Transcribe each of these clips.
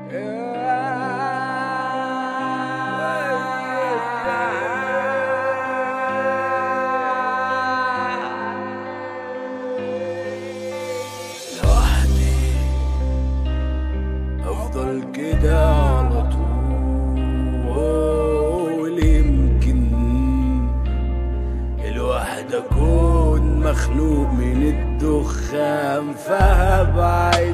لوحدي افضل كده على طول يمكن الواحد اكون مخلوق من الدخان فهبعد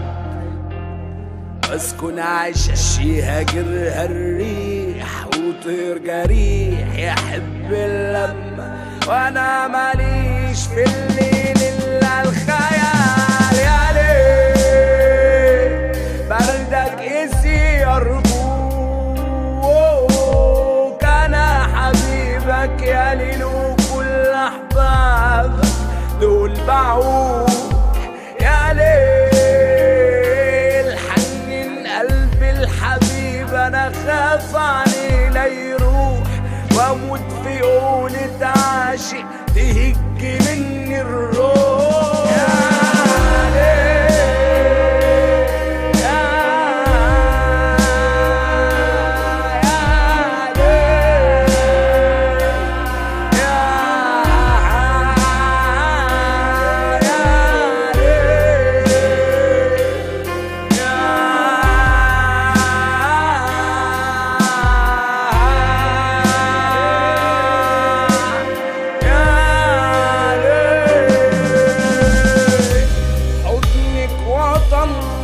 اسكن عايش شي هاجرها الريح وطير جريح يحب اللمة وانا ماليش في الليل الا الخيال يا ليل بردك قسي ارجوك انا حبيبك يا ليل وكل احبابك دول بعوق يا ليل حنن قلبي الحبيب انا خاف عليه لا يروح واموت في قولة عاشق تهج مني الروح يا ليل يا يا ليل يا يا ليل حضنك وطن